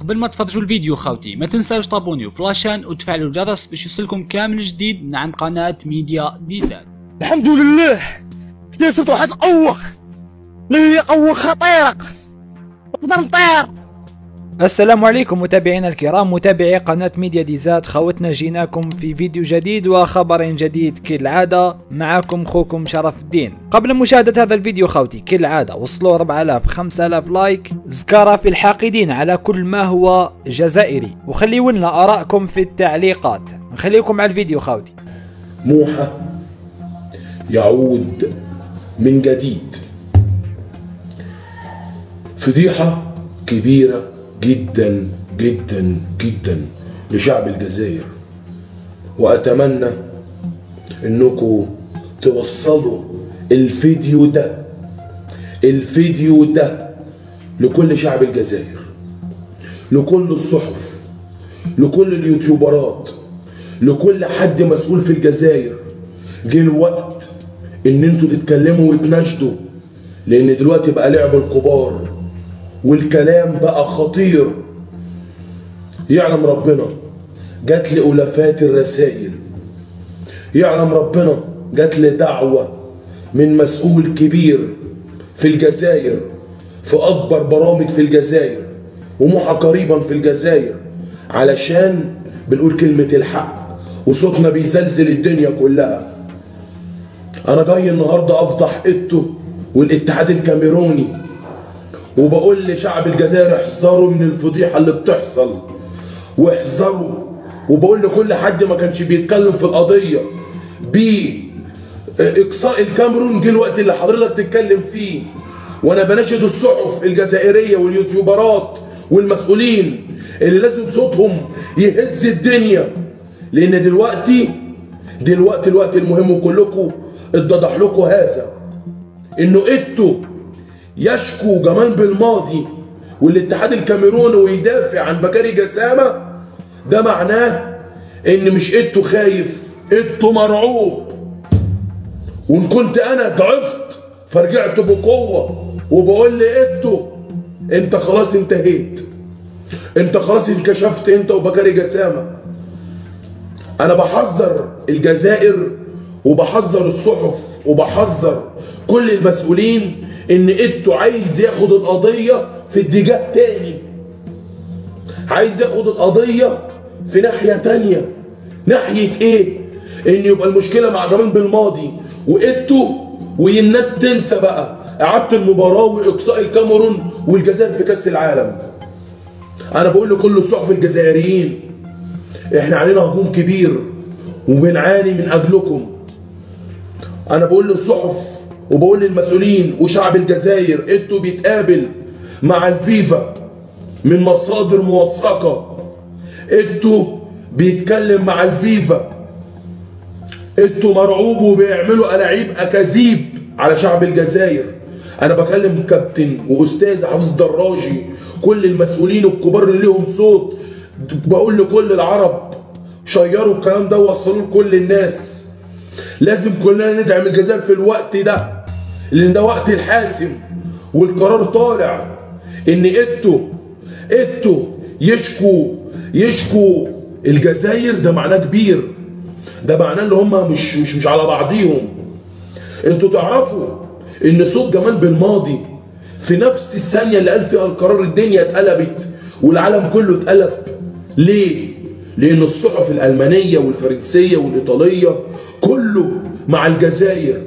قبل ما تفرجوا الفيديو خوتي ما تنساوش تابونيو في لاشين وتفعلوا الجرس باش يوصلكم كامل جديد من عند قناة ميديا ديزاين الحمد لله اكتسبت واحد القوة اللي هي قوة خطيرة نقدر نطير السلام عليكم متابعينا الكرام متابعي قناة ميديا ديزات خوتنا جيناكم في فيديو جديد وخبر جديد كالعادة معكم خوكم شرف الدين قبل مشاهدة هذا الفيديو خوتي كالعادة وصلوا 4000 5000 لايك زكارة في الحاقدين على كل ما هو جزائري وخليوا لنا آراءكم في التعليقات نخليكم على الفيديو خوتي موحى يعود من جديد فضيحة كبيرة جدا جدا جدا لشعب الجزائر وأتمنى إنكم توصلوا الفيديو ده الفيديو ده لكل شعب الجزائر لكل الصحف لكل اليوتيوبرات لكل حد مسؤول في الجزائر جه الوقت ان انتوا تتكلموا وتناشدوا لان دلوقتي بقى لعب الكبار والكلام بقى خطير يعلم ربنا جات لي ألافات الرسائل يعلم ربنا جات لي دعوة من مسؤول كبير في الجزائر في أكبر برامج في الجزائر ومحا قريبا في الجزائر علشان بنقول كلمة الحق وصوتنا بيزلزل الدنيا كلها أنا جاي النهاردة أفضح إتو والاتحاد الكاميروني وبقول لشعب الجزائر احذروا من الفضيحة اللي بتحصل واحذروا وبقول لكل حد ما كانش بيتكلم في القضية ب اقصاء الكاميرون جه الوقت اللي حضرتك تتكلم فيه وانا بناشد الصحف الجزائرية واليوتيوبرات والمسؤولين اللي لازم صوتهم يهز الدنيا لان دلوقتي دلوقتي الوقت المهم وكلكم اتضح لكم هذا انه انتوا يشكو جمال بالماضي والاتحاد الكاميروني ويدافع عن بكاري جسامه ده معناه ان مش انتوا خايف انتوا مرعوب وان كنت انا ضعفت فرجعت بقوه وبقول لانتوا انت خلاص انتهيت انت خلاص انكشفت انت وبكاري جسامه انا بحذر الجزائر وبحذر الصحف وبحذر كل المسؤولين ان انتوا عايز ياخد القضيه في اتجاه تاني عايز ياخد القضيه في ناحيه تانيه ناحيه ايه ان يبقى المشكله مع جمال بالماضي وانتوا والناس تنسى بقى اعاده المباراه واقصاء الكاميرون والجزائر في كاس العالم انا بقول لكل الصحف الجزائريين احنا علينا هجوم كبير وبنعاني من اجلكم انا بقول للصحف وبقول للمسؤولين وشعب الجزائر انتوا بيتقابل مع الفيفا من مصادر موثقة انتوا بيتكلم مع الفيفا انتوا مرعوب وبيعملوا ألاعيب أكاذيب على شعب الجزائر انا بكلم كابتن واستاذ حفيظ دراجي كل المسؤولين الكبار اللي ليهم صوت بقول لكل العرب شيروا الكلام ده ووصلوه لكل الناس لازم كلنا ندعم الجزائر في الوقت ده لان ده وقت الحاسم والقرار طالع ان انتوا انتوا يشكوا يشكوا الجزائر ده معناه كبير ده معناه ان هم مش مش مش على بعضيهم انتوا تعرفوا ان صوت جمال بالماضي في نفس الثانيه اللي قال فيها القرار الدنيا اتقلبت والعالم كله اتقلب ليه لان الصحف الالمانيه والفرنسيه والايطاليه كله مع الجزائر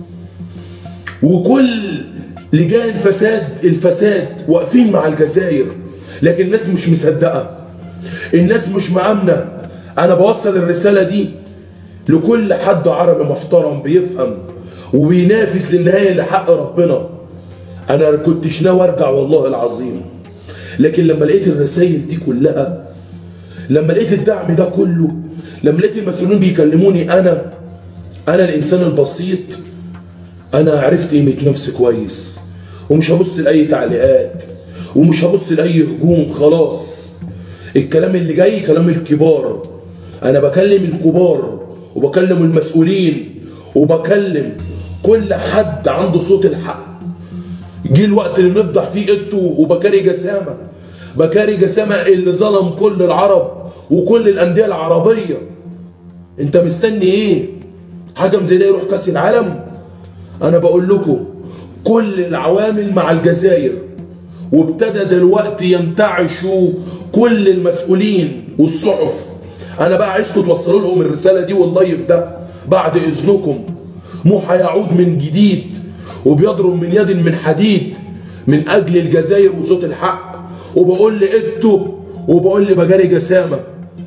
وكل لجان الفساد الفساد واقفين مع الجزائر لكن الناس مش مصدقه الناس مش مأمنة انا بوصل الرساله دي لكل حد عربي محترم بيفهم وبينافس للنهايه لحق ربنا انا كنتش ناوي ارجع والله العظيم لكن لما لقيت الرسائل دي كلها لما لقيت الدعم ده كله لما لقيت المسؤولين بيكلموني انا انا الانسان البسيط انا عرفت قيمه نفسي كويس ومش هبص لاي تعليقات ومش هبص لاي هجوم خلاص الكلام اللي جاي كلام الكبار انا بكلم الكبار وبكلم المسؤولين وبكلم كل حد عنده صوت الحق جه الوقت اللي نفضح فيه انتوا وبكاري جسامه بكاري جسامة اللي ظلم كل العرب وكل الأندية العربية انت مستني ايه حكم زي ده يروح كاس العالم انا بقول لكم كل العوامل مع الجزائر وابتدى دلوقتي ينتعشوا كل المسؤولين والصحف انا بقى عايزكم توصلوا لهم الرساله دي واللايف ده بعد اذنكم مو هيعود من جديد وبيضرب من يد من حديد من اجل الجزائر وصوت الحق وبقول لإتو وبقول لبجاري جسامه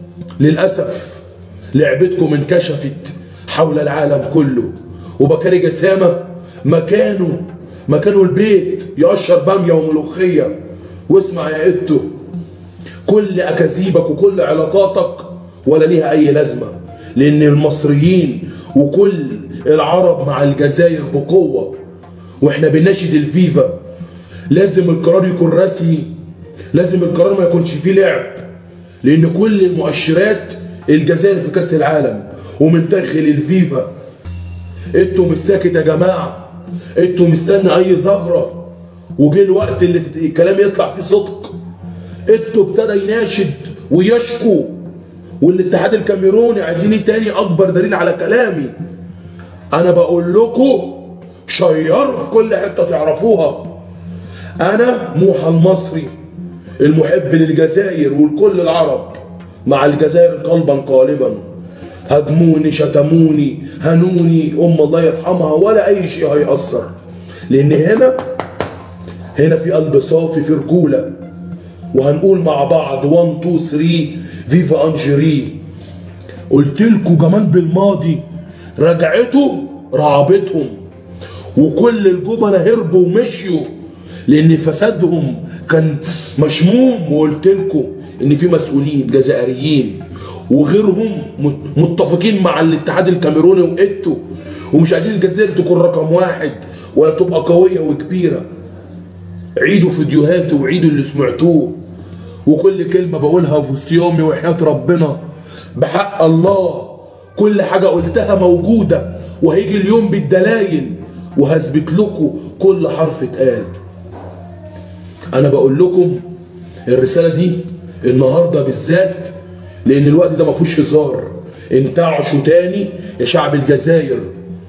للاسف لعبتكم انكشفت حول العالم كله وبكاري جسامه مكانه مكانه البيت يقشر باميه وملوخيه واسمع يا إتو كل اكاذيبك وكل علاقاتك ولا ليها اي لازمه لان المصريين وكل العرب مع الجزائر بقوه واحنا بنناشد الفيفا لازم القرار يكون رسمي لازم القرار ما يكونش فيه لعب لان كل المؤشرات الجزائر في كاس العالم ومن داخل الفيفا انتوا مش ساكت يا جماعه انتوا مستني اي ثغره وجه الوقت اللي تت- الكلام يطلع فيه صدق انتوا ابتدى يناشد ويشكو والاتحاد الكاميروني عايزين ايه تاني اكبر دليل على كلامي انا بقول لكم شيروا في كل حته تعرفوها انا موحى المصري المحب للجزائر ولكل العرب مع الجزائر قلبا قالبا هاجموني شتموني هنوني ام الله يرحمها ولا اي شيء هيأثر لان هنا هنا في قلب صافي في رجوله وهنقول مع بعض 1 2 3 فيفا انجيري قلت لكم كمان بالماضي رجعته رعبتهم وكل الجبنة هربوا ومشيوا لان فسادهم كان مشموم وقلت لكم ان في مسؤولين جزائريين وغيرهم مت- متفقين مع الاتحاد الكاميروني وإتو ومش عايزين الجزائر تكون رقم واحد ولا تبقى قوية وكبيرة عيدوا فيديوهاتي وعيدوا اللي سمعتوه وكل كلمة بقولها في صيامي وحياة ربنا بحق الله كل حاجة قلتها موجودة وهيجي اليوم بالدلايل وهثبت لكم كل حرف اتقال انا بقول لكم الرسالة دي النهاردة بالذات لان الوقت ده ما فيهوش هزار انتعشوا تاني يا شعب الجزائر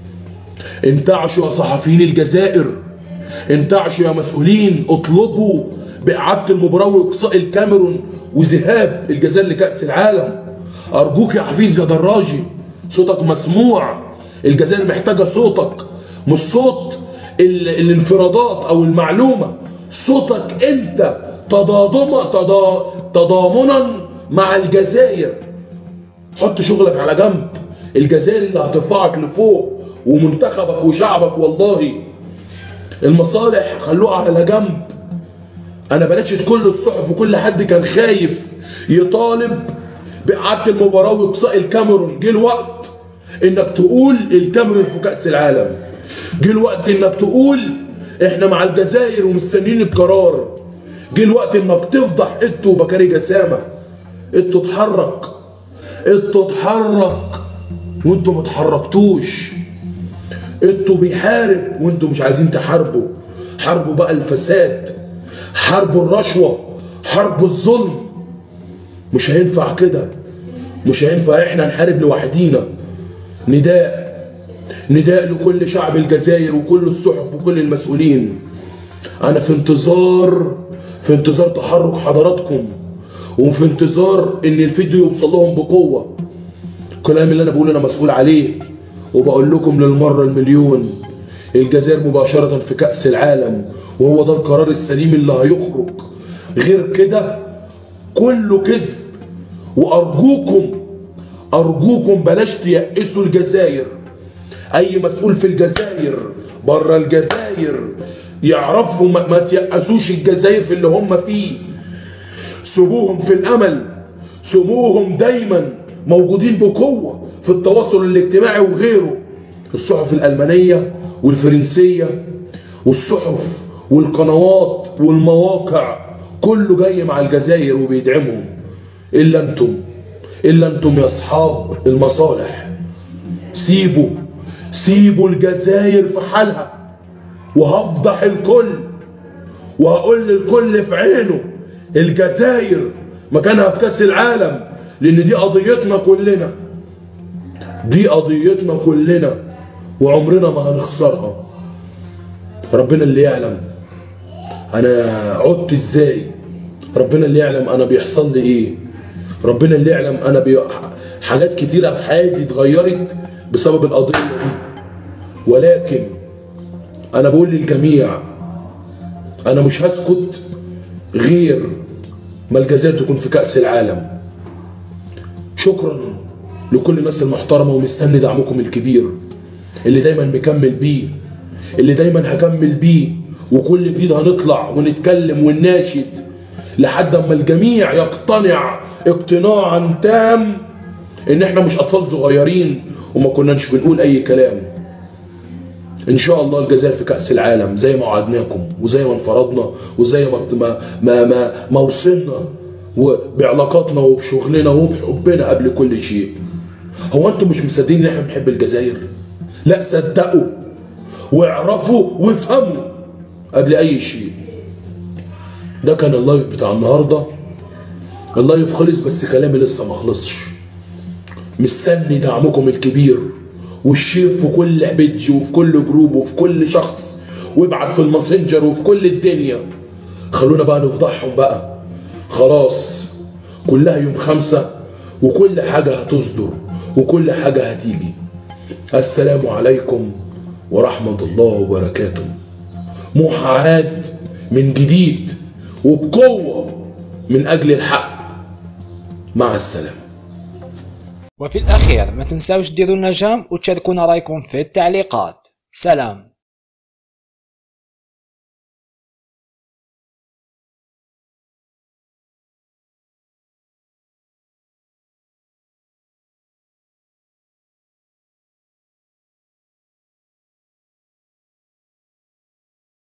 انتعشوا يا صحفيين الجزائر انتعشوا يا مسؤولين اطلبوا بإعادة المباراة وإقصاء الكاميرون وذهاب الجزائر لكأس العالم أرجوك يا حفيظ يا دراجي صوتك مسموع الجزائر محتاجة صوتك مش صوت ال- الانفرادات أو المعلومة صوتك أنت تضادم تضا تضامنا مع الجزائر حط شغلك على جنب الجزائر اللي هترفعك لفوق ومنتخبك وشعبك والله المصالح خلوها على جنب انا بناشد كل الصحف وكل حد كان خايف يطالب بإعادة المباراة وإقصاء الكاميرون جه الوقت انك تقول الكاميرون في كأس العالم جه الوقت انك تقول احنا مع الجزائر ومستنيين القرار جه الوقت انك تفضح اتو وبكاري جسامة اتو اتحرك اتو اتحرك وانتوا ما اتحركتوش انتوا بيحارب وانتوا مش عايزين تحاربوا حاربوا بقى الفساد حاربوا الرشوة حاربوا الظلم مش هينفع كده مش هينفع احنا نحارب لوحدينا نداء نداء لكل شعب الجزائر وكل الصحف وكل المسؤولين انا في انتظار في انتظار تحرك حضراتكم وفي انتظار ان الفيديو يوصل لهم بقوه الكلام اللي انا بقوله انا مسؤول عليه وبقول لكم للمره المليون الجزائر مباشره في كاس العالم وهو ده القرار السليم اللي هيخرج غير كده كله كذب وارجوكم ارجوكم بلاش تيأسوا الجزائر اي مسؤول في الجزائر بره الجزائر يعرفوا ما, ما تيأسوش الجزائر في اللي هم فيه سيبوهم في الامل سيبوهم دايما موجودين بقوه في التواصل الاجتماعي وغيره الصحف الالمانيه والفرنسيه والصحف والقنوات والمواقع كله جاي مع الجزائر وبيدعمهم الا انتم الا انتم يا اصحاب المصالح سيبوا سيبوا الجزائر في حالها وهفضح الكل وهقول للكل في عينه الجزائر مكانها في كاس العالم لان دي قضيتنا كلنا دي قضيتنا كلنا وعمرنا ما هنخسرها ربنا اللي يعلم انا عدت ازاي ربنا اللي يعلم انا بيحصل لي ايه ربنا اللي يعلم انا بي... حاجات كتيرة في حياتي اتغيرت بسبب القضية دي ولكن انا بقول للجميع انا مش هسكت غير ما الجزائر تكون في كأس العالم شكرا لكل الناس المحترمة ومستني دعمكم الكبير اللي دايما مكمل بيه اللي دايما هكمل بيه وكل جديد هنطلع ونتكلم ونناشد لحد اما الجميع يقتنع اقتناعا تام ان احنا مش اطفال صغيرين وما كناش بنقول اي كلام ان شاء الله الجزائر في كاس العالم زي ما وعدناكم وزي ما انفرضنا وزي ما ما ما ما, ما وصلنا وبعلاقاتنا وبشغلنا وبحبنا قبل كل شيء هو انتم مش مصدقين ان احنا بنحب الجزائر لا صدقوا واعرفوا وافهموا قبل اي شيء ده كان اللايف بتاع النهارده اللايف خلص بس كلامي لسه ما خلصش مستني دعمكم الكبير والشير في كل بيج وفي كل جروب وفي كل شخص وابعت في الماسنجر وفي كل الدنيا خلونا بقى نفضحهم بقى خلاص كلها يوم خمسة وكل حاجة هتصدر وكل حاجة هتيجي السلام عليكم ورحمة الله وبركاته محاعاد من جديد وبقوة من أجل الحق مع السلامة وفي الأخير ما تنساوش ديروا النجام وتشاركونا رايكم في التعليقات سلام